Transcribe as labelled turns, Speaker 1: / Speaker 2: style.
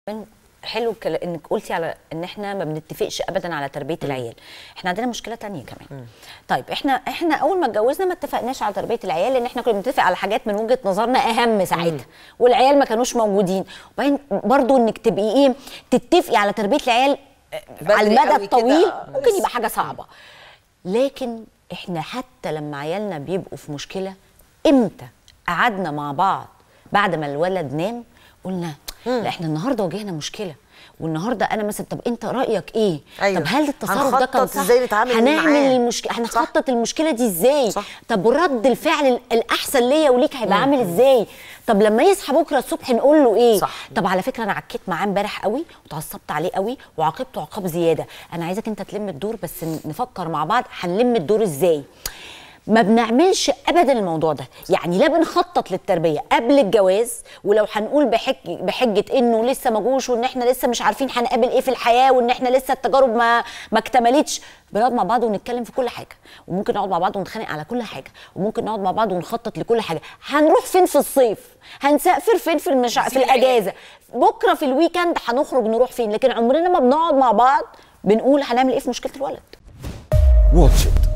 Speaker 1: كمان حلو الكلا- انك قلتي على ان احنا ما بنتفقش ابدا على تربيه العيال احنا عندنا مشكله تانية كمان طيب احنا احنا اول ما اتجوزنا ما اتفقناش على تربيه العيال لان احنا كنا بنتفق على حاجات من وجهه نظرنا اهم ساعتها والعيال ما كانوش موجودين وبعدين برضو انك تبقي ايه تتفقي على تربيه العيال آه،
Speaker 2: بدري
Speaker 1: على المدى
Speaker 2: قوي كده،
Speaker 1: الطويل
Speaker 2: آه،
Speaker 1: ممكن
Speaker 2: لسه.
Speaker 1: يبقى حاجه صعبه لكن احنا حتى لما عيالنا بيبقوا في مشكله امتى قعدنا مع بعض بعد ما الولد نام قلنا لا احنا النهارده واجهنا مشكله والنهارده انا مثلا طب انت رايك ايه
Speaker 2: أيوة.
Speaker 1: طب هل التصرف ده كان
Speaker 2: هنخطط
Speaker 1: صح
Speaker 2: إزاي نتعامل
Speaker 1: هنعمل
Speaker 2: معاه.
Speaker 1: المشكله هنخطط المشكله دي ازاي
Speaker 2: صح.
Speaker 1: طب رد الفعل ال- الاحسن ليا وليك هيبقى عامل ازاي طب لما يصحى بكره الصبح نقول له ايه
Speaker 2: صح.
Speaker 1: طب على فكره انا عكيت معاه امبارح قوي وتعصبت عليه قوي وعاقبته عقاب زياده انا عايزك انت تلم الدور بس ن- نفكر مع بعض هنلم الدور ازاي ما بنعملش ابدا الموضوع ده يعني لا بنخطط للتربيه قبل الجواز ولو هنقول بحج بحجه انه لسه ما جوش وان احنا لسه مش عارفين هنقابل ايه في الحياه وان احنا لسه التجارب ما ما اكتملتش بنقعد مع بعض ونتكلم في كل حاجه وممكن نقعد مع بعض ونتخانق على كل حاجه وممكن نقعد مع بعض ونخطط لكل حاجه هنروح فين في الصيف هنسافر فين في المشا... في الاجازه بكره في الويكند هنخرج نروح فين لكن عمرنا ما بنقعد مع بعض بنقول هنعمل ايه في مشكله الولد
Speaker 3: واتش إت